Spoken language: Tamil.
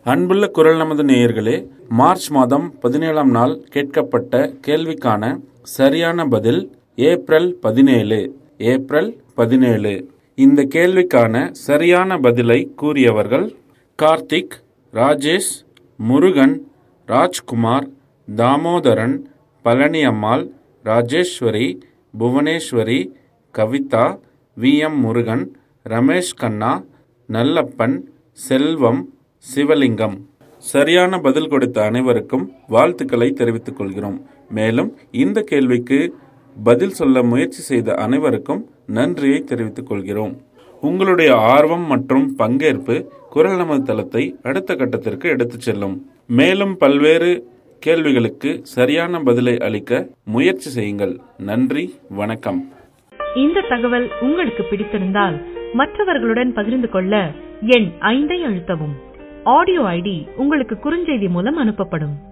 அன்புள்ள குரல் நமது நேயர்களே மார்ச் மாதம் பதினேழாம் நாள் கேட்கப்பட்ட கேள்விக்கான சரியான பதில் ஏப்ரல் பதினேழு ஏப்ரல் பதினேழு இந்த கேள்விக்கான சரியான பதிலை கூறியவர்கள் கார்த்திக் ராஜேஷ் முருகன் ராஜ்குமார் தாமோதரன் பழனியம்மாள் ராஜேஸ்வரி புவனேஸ்வரி கவிதா வி எம் முருகன் ரமேஷ் கண்ணா நல்லப்பன் செல்வம் சிவலிங்கம் சரியான பதில் கொடுத்த அனைவருக்கும் வாழ்த்துக்களை தெரிவித்துக் கொள்கிறோம் மேலும் இந்த கேள்விக்கு பதில் சொல்ல முயற்சி செய்த அனைவருக்கும் நன்றியை தெரிவித்துக் கொள்கிறோம் உங்களுடைய ஆர்வம் மற்றும் பங்கேற்பு குரல் நமது தளத்தை அடுத்த கட்டத்திற்கு எடுத்துச் செல்லும் மேலும் பல்வேறு கேள்விகளுக்கு சரியான பதிலை அளிக்க முயற்சி செய்யுங்கள் நன்றி வணக்கம் இந்த தகவல் உங்களுக்கு பிடித்திருந்தால் மற்றவர்களுடன் பகிர்ந்து கொள்ள எண் ஐந்தை அழுத்தவும் ஆடியோ ஐடி உங்களுக்கு குறுஞ்செய்தி மூலம் அனுப்பப்படும்